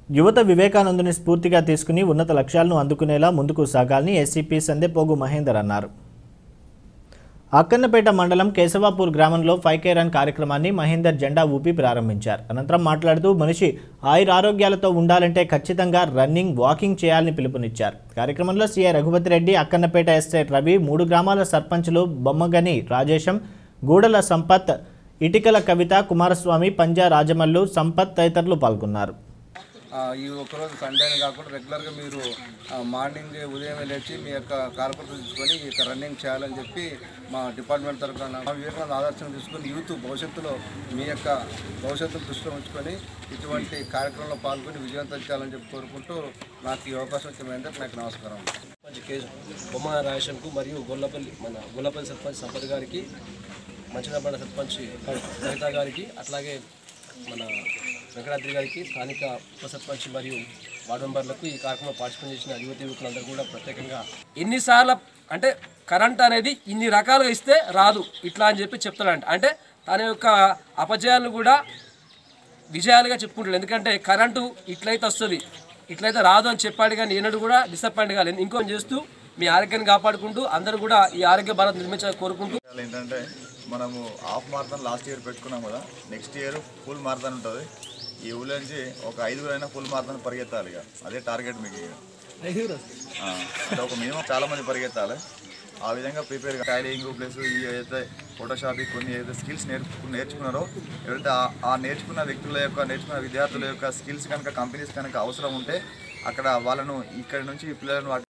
యువత వివేకానందుని స్ఫూర్తిగా తీసుకుని ఉన్నత లక్ష్యాలను అందుకునేలా ముందుకు సాగాలని ఎస్సీపీ సందెపోగు మహేందర్ అన్నారు అక్కన్నపేట మండలం కేశవాపూర్ గ్రామంలో ఫైవ్ కే రన్ కార్యక్రమాన్ని మహేందర్ జెండా ఊపి ప్రారంభించారు అనంతరం మాట్లాడుతూ మనిషి ఆయురారోగ్యాలతో ఉండాలంటే ఖచ్చితంగా రన్నింగ్ వాకింగ్ చేయాలని పిలుపునిచ్చారు కార్యక్రమంలో సీఐ రఘుపతి రెడ్డి అక్కన్నపేట ఎస్ఐ రవి మూడు గ్రామాల సర్పంచులు బొమ్మగని రాజేశం గూడల సంపత్ ఇటికల కవిత కుమారస్వామి పంజా రాజమల్లు సంపత్ తదితరులు పాల్గొన్నారు ఆ, ఈ ఒక్కరోజు సండే అని కాకుండా రెగ్యులర్గా మీరు ఆ, మార్నింగ్ ఉదయం లేచి మీ యొక్క కార్పొరేట్ తీసుకొని ఈ యొక్క రన్నింగ్ చేయాలని చెప్పి మా డిపార్ట్మెంట్ తరఫున మా వివేకానంద ఆదర్శం తీసుకొని యూత్ భవిష్యత్తులో మీ యొక్క భవిష్యత్తును దృష్టిలో ఉంచుకొని ఇటువంటి కార్యక్రమంలో పాల్గొని విజయవంతం చేయాలని చెప్పి కోరుకుంటూ నాకు ఈ అవకాశం ఇచ్చినందుకు నాకు నమస్కారం సర్పంచ్ కేసు బొమ్మ రాజేశంకు మరియు గొల్లపల్లి మన గొల్లపల్లి సర్పంచ్ సంపత్ గారికి మంచినపడ సర్పంచ్ కవిత గారికి అట్లాగే మన వెంకటాద్రి గారికి స్థానిక ఉప సర్పంచ్ మరియు వార్డు మెంబర్లకు ఈ కార్యక్రమంలో పార్టిసిపేట్ చేసిన యువతి యువకులందరూ కూడా ప్రత్యేకంగా ఎన్నిసార్లు అంటే కరెంట్ అనేది ఇన్ని రకాలుగా ఇస్తే రాదు ఇట్లా అని చెప్పి చెప్తాడంట అంటే తన యొక్క అపజయాలను కూడా విజయాలుగా చెప్పుకుంటాడు ఎందుకంటే కరెంటు ఇట్లయితే వస్తుంది ఇట్లయితే రాదు అని చెప్పాడు కానీ ఈనాడు కూడా డిసప్పాయింట్ కాలేదు ఇంకో చేస్తూ మీ ఆరోగ్యాన్ని కాపాడుకుంటూ అందరూ కూడా ఈ ఆరోగ్య భారత్ నిర్మించాలని కోరుకుంటూ విషయాలు ఏంటంటే మనము హాఫ్ మారథాన్ లాస్ట్ ఇయర్ పెట్టుకున్నాం కదా నెక్స్ట్ ఇయర్ ఫుల్ మారథాన్ ఉంటుంది ఈ ఊళ్ళో నుంచి ఒక ఐదుగురు అయినా ఫుల్ మారథాన్ పరిగెత్తాలి ఇక అదే టార్గెట్ మీకు ఇక. ఆ, అంటే ఒక మినిమం చాలా మంది పరిగెత్తాలి ఆ విధంగా ప్రిపేర్ టైలింగ్ ప్లస్ ఈ ఏదైతే ఫోటోషాపింగ్ కొన్ని ఏదైతే స్కిల్స్ నేర్చు నేర్చుకున్నారో ఎవరైతే ఆ- ఆ నేర్చుకున్న వ్యక్తుల యొక్క నేర్చుకున్న విద్యార్థుల యొక్క స్కిల్స్ కనుక కంపెనీస్ కనుక అవసరం ఉంటే అక్కడ వాళ్ళను ఇక్కడ నుంచి ఈ పిల్లలను